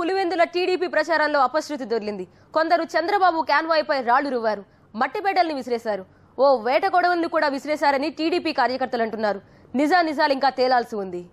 Pulivendula TDP ప్రచారంలో అపశృతి దొర్లింది కొందరు చంద్రబాబు కాన్వాయ్పై రాళ్లు రువ్వారు మట్టి బెడ్డల్ని విసిరేశారు ఓ వేట గొడవల్ని కూడా విసిరేశారని టీడీపీ కార్యకర్తలు అంటున్నారు నిజా నిజాలు ఇంకా తేలాల్సి ఉంది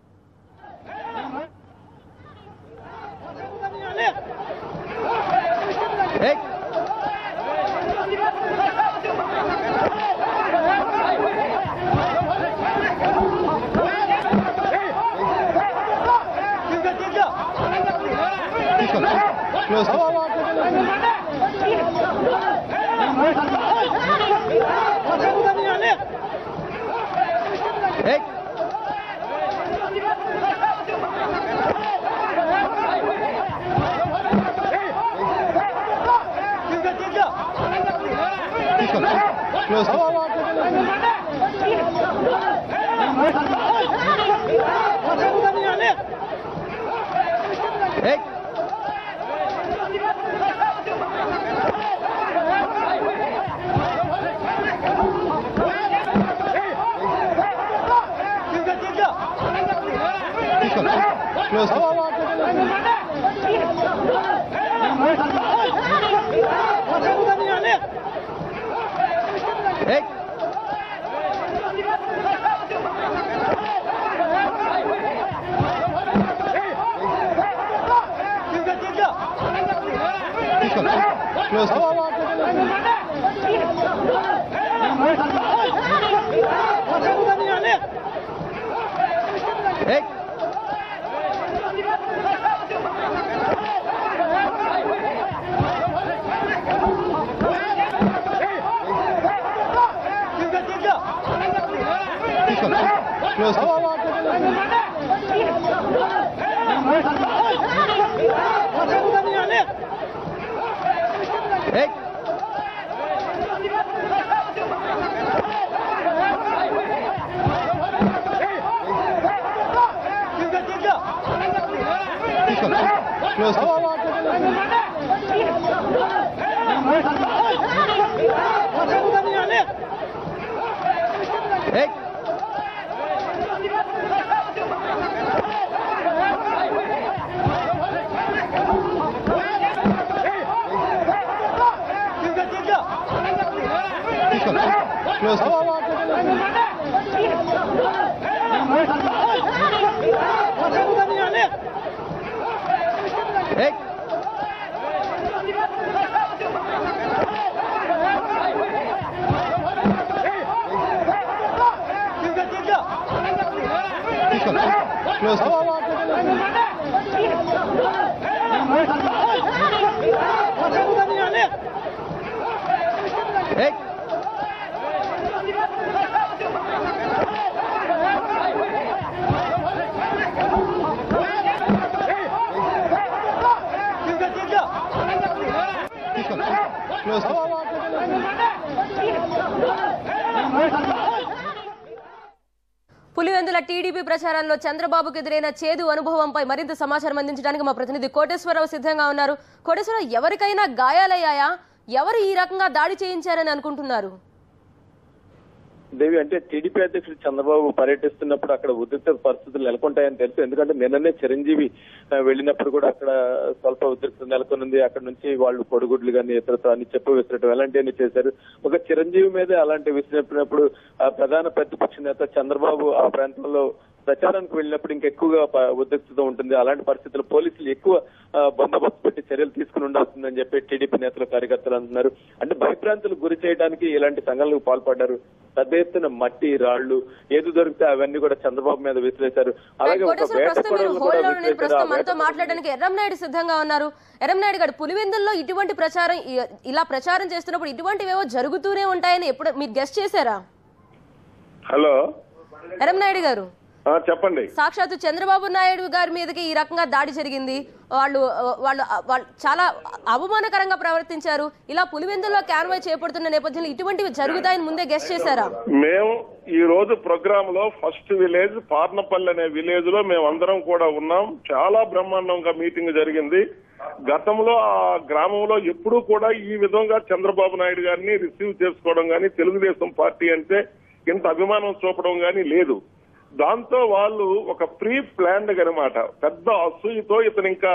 పులివెందుల టీడీపీ ప్రచారంలో చంద్రబాబుకు ఎదురైన చేదు అనుభవంపై మరింత సమాచారం అందించడానికి మా ప్రతినిధి కోటేశ్వరరావు సిద్ధంగా ఉన్నారు కోటేశ్వరరావు ఎవరికైనా గాయాలయ్యాయా ఎవరు ఈ రకంగా దాడి చేయించారని అనుకుంటున్నారు దేవి అంటే టీడీపీ అధ్యక్షుడు చంద్రబాబు పర్యటిస్తున్నప్పుడు అక్కడ ఉద్రిక్త పరిస్థితులు నెలకొంటాయని తెలుసు ఎందుకంటే నిన్ననే చిరంజీవి ఆ, వెళ్ళినప్పుడు కూడా అక్కడ స్వల్ప ఉద్రిక్త నెలకొనుంది అక్కడ నుంచి వాళ్ళు పొడుగుడ్లు కానీ ఇతరతో అని చెప్పు విసిరటం అలాంటివన్నీ చేశారు ఒక చిరంజీవి మీదే అలాంటి విసిరినప్పుడు ఆ ప్రధాన ప్రతిపక్ష నేత చంద్రబాబు ఆ ప్రాంతంలో ప్రచారానికి వెళ్ళినప్పుడు ఇంకెక్కువగా ప- ఉద్రిక్తత ఉంటుంది అలాంటి పరిస్థితుల్లో పోలీసులు ఎక్కువ ఆ, బందోబస్తు పెట్టి చర్యలు తీసుకుని ఉండాల్సిందని చెప్పి టీడీపీ నేతలు కార్యకర్తలు అంటున్నారు అంటే భయభ్రాంతులకు గురి చేయడానికి ఇలాంటి సంఘటనలకు పాల్పడ్డారు పెద్ద ఎత్తున మట్టి రాళ్లు ఏది దొరికితే అవన్నీ కూడా చంద్రబాబు మీద విసిరేశారు అలాగే ఒక కోటేశ్వర వేట ప్రస్తుతం మీరు కొడవలు కూడా హోల్డ్ లో నేను విసిరేశారు ప్రస్తుతం ఆ మనతో వేట మాట్లాడడానికి ఎర్రంనాయుడు సిద్ధంగా ఉన్నారు ఎర్రంనాయుడు గారు పులివెందుల్లో ఇటువంటి ప్రచారం ఇ- ఇలా ప్రచారం చేస్తున్నప్పుడు ఇటువంటివేవో జరుగుతూనే ఉంటాయని ఎప్పుడు మీరు గెస్ట్ చేశారా హలో ఎర్రంనాయుడు గారు ఆ, చెప్పండి సాక్షాత్తు చంద్రబాబు నాయుడు గారి మీదకి ఈ రకంగా దాడి జరిగింది వాళ్ళు వాళ్ళు వాళ్ళు చాలా అవమానకరంగా ప్రవర్తించారు ఇలా పులివెందుల్లో క్యాన్వాయ్ చేపడుతున్న నేపథ్యంలో ఇటువంటివి జరుగుతాయని ముందే గెస్ట్ చేశారా మేము ఈ రోజు ప్రోగ్రామ్ లో ఫస్ట్ విలేజ్ పార్నపల్లి అనే విలేజ్ లో మేము అందరం కూడా ఉన్నాం చాలా బ్రహ్మాండంగా మీటింగ్ జరిగింది గతంలో ఆ గ్రామంలో ఎప్పుడూ కూడా ఈ విధంగా చంద్రబాబు నాయుడు గారిని రిసీవ్ చేసుకోవడం గాని తెలుగుదేశం పార్టీ అంటే ఇంత అభిమానం చూపడం గాని లేదు దాంతో వాళ్ళు ఒక ప్రీ ప్లాన్డ్ అనమాట పెద్ద అసూయతో ఇతను ఇంకా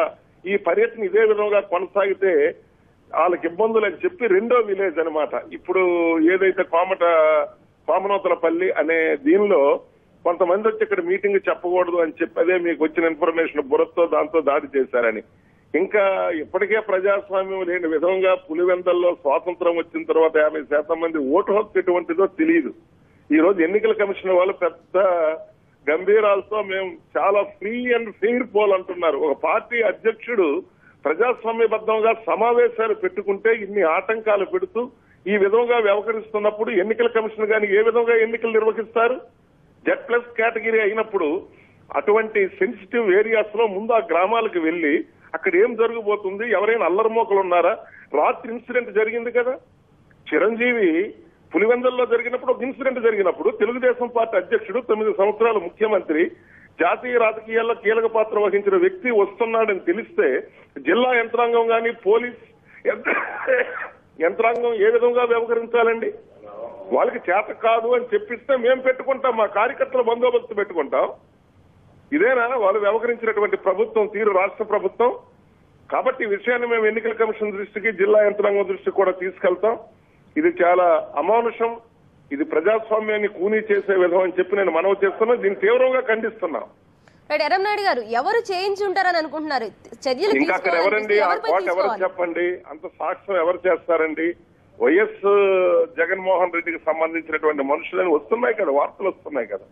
ఈ పర్యటన ఇదే విధంగా కొనసాగితే వాళ్ళకి ఇబ్బందులు అని చెప్పి రెండో విలేజ్ అన్నమాట ఇప్పుడు ఏదైతే కోమట కోమనోతలపల్లి అనే దీనిలో కొంతమంది వచ్చి ఇక్కడ మీటింగ్ చెప్పకూడదు అని చెప్పి అదే మీకు వచ్చిన ఇన్ఫర్మేషన్ బురత్తో దాంతో దాడి చేశారని ఇంకా ఇప్పటికే ప్రజాస్వామ్యం లేని విధంగా పులివెందల్లో స్వాతంత్రం వచ్చిన తర్వాత యాభై శాతం మంది ఓటు హక్కు ఎటువంటిదో తెలియదు ఈ రోజు ఎన్నికల కమిషన్ వాళ్ళు పెద్ద గంభీరాలతో మేము చాలా ఫ్రీ అండ్ ఫెయిర్ పోల్ అంటున్నారు ఒక పార్టీ అధ్యక్షుడు ప్రజాస్వామ్యబద్ధంగా సమావేశాలు పెట్టుకుంటే ఇన్ని ఆటంకాలు పెడుతూ ఈ విధంగా వ్యవహరిస్తున్నప్పుడు ఎన్నికల కమిషన్ గాని ఏ విధంగా ఎన్నికలు నిర్వహిస్తారు జెడ్ ప్లస్ కేటగిరీ అయినప్పుడు అటువంటి సెన్సిటివ్ ఏరియాస్ లో ముందు ఆ గ్రామాలకు వెళ్లి అక్కడ ఏం జరగబోతుంది ఎవరైనా అల్లరిమోకలు ఉన్నారా రాత్రి ఇన్సిడెంట్ జరిగింది కదా చిరంజీవి పులివెందల్లో జరిగినప్పుడు ఒక ఇన్సిడెంట్ జరిగినప్పుడు తెలుగుదేశం పార్టీ అధ్యక్షుడు తొమ్మిది సంవత్సరాలు ముఖ్యమంత్రి జాతీయ రాజకీయాల్లో కీలక పాత్ర వహించిన వ్యక్తి వస్తున్నాడని తెలిస్తే జిల్లా యంత్రాంగం గాని పోలీస్ యంత్ర- యంత్రాంగం ఏ విధంగా వ్యవహరించాలండి వాళ్ళకి చేత కాదు అని చెప్పిస్తే మేము పెట్టుకుంటాం మా కార్యకర్తల బందోబస్తు పెట్టుకుంటాం ఇదేనా వాళ్ళు వ్యవహరించినటువంటి ప్రభుత్వం తీరు రాష్ట్ర ప్రభుత్వం కాబట్టి ఈ విషయాన్ని మేము ఎన్నికల కమిషన్ దృష్టికి జిల్లా యంత్రాంగం దృష్టికి కూడా తీసుకెళ్తాం ఇది చాలా అమానుషం ఇది ప్రజాస్వామ్యాన్ని కూనీ చేసే విధం అని చెప్పి నేను మనవి చేస్తున్నా దీన్ని తీవ్రంగా ఖండిస్తున్నాం రైట్ ఎర్రంనాయుడు గారు ఎవరు చేయించి ఉంటారని అనుకుంటున్నారు చర్యలు ఇంకా అక్కడ తీసుకోవాలని ఎవరండి ఆ ఎవరిపై కోట ఎవరు తీసుకోవాలి? చెప్పండి అంత సాక్ష్యం ఎవరు చేస్తారండి వైఎస్ జగన్మోహన్ రెడ్డికి సంబంధించినటువంటి మనుషులని వస్తున్నాయి కదా వార్తలు వస్తున్నాయి కదా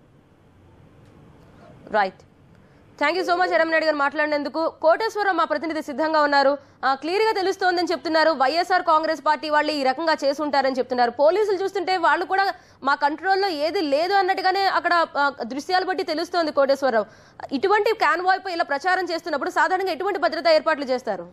right thank you so much Yerrannaidu గారు మాట్లాడినందుకు కోటేశ్వరం మా ప్రతినిధి సిద్ధంగా ఉన్నారు క్లియర్ గా తెలుస్తోందని చెప్తున్నారు వైఎస్ఆర్ కాంగ్రెస్ పార్టీ వాళ్ళు ఈ రకంగా చేసుంటారని చెప్తున్నారు పోలీసులు చూస్తుంటే వాళ్ళు కూడా మా కంట్రోల్లో ఏది లేదు అన్నట్టుగానే అక్కడ ఆ, దృశ్యాలు బట్టి తెలుస్తోంది కోటేశ్వరరావు ఇటువంటి కాన్వాయ్ పై ఇలా ప్రచారం చేస్తున్నప్పుడు సాధారణంగా ఎటువంటి భద్రతా ఏర్పాట్లు చేస్తారు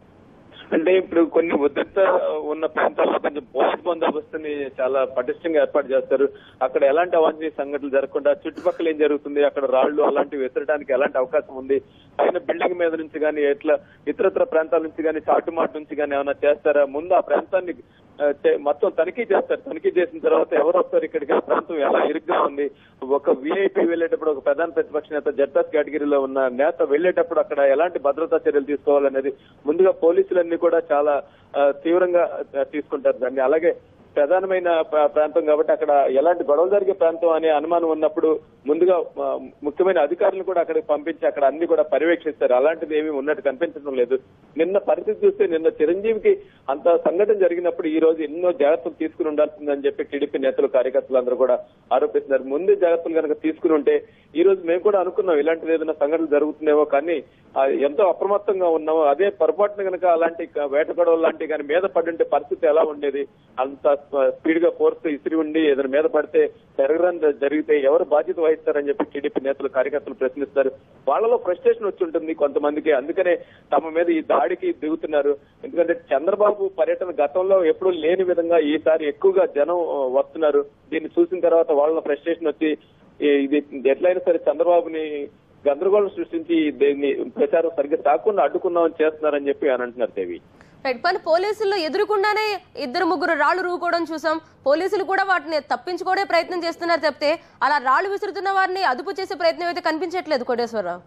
అంటే ఇప్పుడు కొన్ని ఉద్రిక్త ఉన్న ప్రాంతాల్లో కొంచెం పోలీస్ బందోబస్తుని చాలా పటిష్టంగా ఏర్పాటు చేస్తారు అక్కడ ఎలాంటి అవాంఛనీయ సంఘటనలు జరగకుండా చుట్టుపక్కల ఏం జరుగుతుంది అక్కడ రాళ్లు అలాంటివి విసరడానికి ఎలాంటి అవకాశం ఉంది పైన బిల్డింగ్ మీద నుంచి కానీ ఎట్లా ఇతరత్ర ప్రాంతాల నుంచి కానీ చాటుమాటు నుంచి కానీ ఏమైనా చేస్తారా ముందు ఆ ప్రాంతాన్ని ఆ, చే- మొత్తం తనిఖీ చేస్తారు తనిఖీ చేసిన తర్వాత ఎవరు వస్తారు ఇక్కడికి ఆ ప్రాంతం ఎలా ఇరుగ్గా ఉంది ఒక విఐపి వెళ్ళేటప్పుడు ఒక ప్రధాన ప్రతిపక్ష నేత జడ్పస్ కేటగిరీలో ఉన్న నేత వెళ్ళేటప్పుడు అక్కడ ఎలాంటి భద్రతా చర్యలు తీసుకోవాలనేది ముందుగా పోలీసులన్నీ కూడా చాలా ఆ, తీవ్రంగా ఆ, తీసుకుంటారు దాన్ని అలాగే ప్రధానమైన ప్ర- ప్రాంతం కాబట్టి అక్కడ ఎలాంటి గొడవలు జరిగే ప్రాంతం అనే అనుమానం ఉన్నప్పుడు ముందుగా ఆ, ముఖ్యమైన అధికారులను కూడా అక్కడికి పంపించి అక్కడ అన్ని కూడా పర్యవేక్షిస్తారు అలాంటిది ఏమీ ఉన్నట్టు కనిపించడం లేదు నిన్న పరిస్థితి చూస్తే నిన్న చిరంజీవికి అంత సంఘటన జరిగినప్పుడు ఈ రోజు ఎన్నో జాగ్రత్తలు తీసుకుని ఉండాల్సిందని చెప్పి టీడీపీ నేతలు కార్యకర్తలు అందరూ కూడా ఆరోపిస్తున్నారు ముందే జాగ్రత్తలు కనుక తీసుకుని ఉంటే ఈ రోజు మేము కూడా అనుకున్నాం ఇలాంటిది ఏదైనా సంఘటన జరుగుతుందేమో కానీ ఆ, ఎంతో అప్రమత్తంగా ఉన్నాము అదే పొరపాటున కనుక అలాంటి క- వేట గొడవలు లాంటివి కానీ మీద పడుంటే పరిస్థితి ఎలా ఉండేది అంత స్పీడ్ గా ఫోర్స్ ఇసిరి ఉండి ఏదైనా మీద పడితే జరగడం జరిగితే ఎవరు బాధ్యత వహిస్తారని చెప్పి టీడీపీ నేతలు కార్యకర్తలు ప్రశ్నిస్తారు వాళ్ళలో ఫ్రస్ట్రేషన్ వచ్చి ఉంటుంది కొంతమందికి అందుకనే తమ మీద ఈ దాడికి దిగుతున్నారు ఎందుకంటే చంద్రబాబు పర్యటన గతంలో ఎప్పుడూ లేని విధంగా ఈసారి ఎక్కువగా జనం ఆ, వస్తున్నారు దీన్ని చూసిన తర్వాత వాళ్ళ ఫ్రస్ట్రేషన్ వచ్చి ఈ- ఇది ఎట్లయినా సరే చంద్రబాబుని గందరగోళం సృష్టించి దీన్ని ప్రచారం సరిగ్గా కాకుండా అడ్డుకున్నామని చేస్తున్నారని చెప్పి అని అంటున్నారు దేవి రైట్ పని పోలీసుల్లో ఎదురుకుండానే ఇద్దరు ముగ్గురు రాళ్లు రూకోవడం చూసాం పోలీసులు కూడా వాటిని తప్పించుకోవడే ప్రయత్నం చేస్తున్నారు తప్పితే అలా రాళ్లు విసురుతున్న వారిని అదుపు చేసే ప్రయత్నం అయితే కనిపించట్లేదు కోటేశ్వరరావు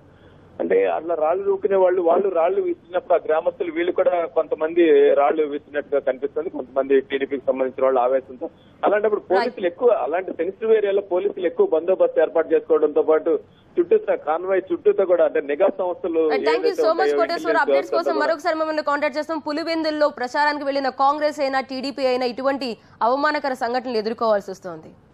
అంటే అట్లా రాళ్లు రూకునే వాళ్ళు వాళ్ళు రాళ్లు విసిరినప్పుడు ఆ గ్రామస్తులు వీళ్ళు కూడా కొంతమంది రాళ్లు విసిరినట్టుగా కనిపిస్తుంది కొంతమంది టీడీపీకి సంబంధించిన వాళ్ళు ఆవేశంతో అలాంటప్పుడు పోలీసులు ఎక్కువ అలాంటి సెన్సిటివ్ ఏరియాలో పోలీసులు ఎక్కువ బందోబస్తు ఏర్పాటు చేసుకోవడంతో పాటు చుట్టూతో కాన్వాయ్ చుట్టూతో కూడా అంటే నిఘా సంస్థలు థ్యాంక్ యూ ఏవైతే సో మచ్ ఉంటాయో, కోటేశ్వర్ intelligence అప్డేట్స్ కోసం వ్యవస్థతో కూడా- మరొకసారి మిమ్మల్ని కాంటాక్ట్ చేస్తాం పులివెందుల్లో ప్రచారానికి వెళ్లిన కాంగ్రెస్ అయినా టీడీపీ అయినా ఇటువంటి అవమానకర సంఘటనలు ఎదుర్కోవాల్సి వస్తోంది